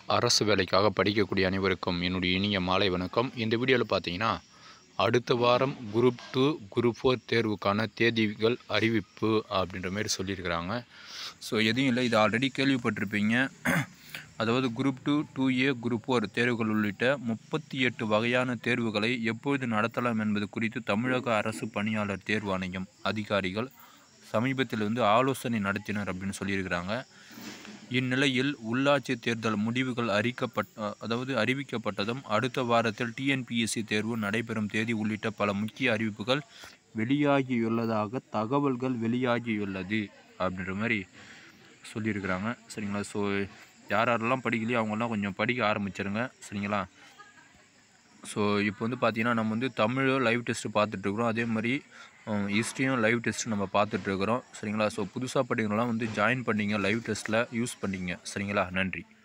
அரசு வேலைக்காக படிக்கக்கூடிய அனைவருக்கும் என்னுடைய இனிய மாலை வணக்கம் இந்த வீடியோவில் பார்த்தீங்கன்னா அடுத்த வாரம் குரூப் டூ குரூப் ஃபோர் தேர்வுக்கான தேதிகள் அறிவிப்பு அப்படின்ற மாதிரி சொல்லியிருக்கிறாங்க ஸோ எதையும் இல்லை இது ஆல்ரெடி கேள்விப்பட்டிருப்பீங்க அதாவது group two two A group four தேர்வுகள் உள்ளிட்ட முப்பத்தி எட்டு வகையான தேர்வுகளை எப்பொழுது நடத்தலாம் என்பது குறித்து தமிழக அரசு பணியாளர் தேர்வாணையம் அதிகாரிகள் சமீபத்தில் வந்து ஆலோசனை நடத்தினர் அப்படின்னு சொல்லியிருக்கிறாங்க இந்நிலையில் உள்ளாட்சி தேர்தல் முடிவுகள் அறிக்கப்பட்ட அதாவது அறிவிக்கப்பட்டதும் அடுத்த வாரத்தில் டிஎன்பிஎஸ்சி தேர்வு நடைபெறும் தேதி உள்ளிட்ட பல முக்கிய அறிவிப்புகள் வெளியாகியுள்ளதாக தகவல்கள் வெளியாகியுள்ளது அப்படின்ற மாதிரி சொல்லியிருக்கிறாங்க சரிங்களா ஸோ யார் யாரெல்லாம் படிக்கலையோ அவங்கெல்லாம் கொஞ்சம் படிக்க ஆரம்பிச்சிருங்க சரிங்களா ஸோ இப்போ வந்து பார்த்தீங்கன்னா நம்ம வந்து தமிழும் லைவ் டெஸ்ட்டு பார்த்துட்ருக்குறோம் அதே மாதிரி ஹிஸ்ட்ரியும் லைவ் டெஸ்ட்டு நம்ம பார்த்துட்ருக்குறோம் சரிங்களா ஸோ புதுசாக படிக்கிறவங்களாம் வந்து ஜாயின் பண்ணிங்க லைவ் டெஸ்ட்டில் யூஸ் பண்ணிங்க சரிங்களா நன்றி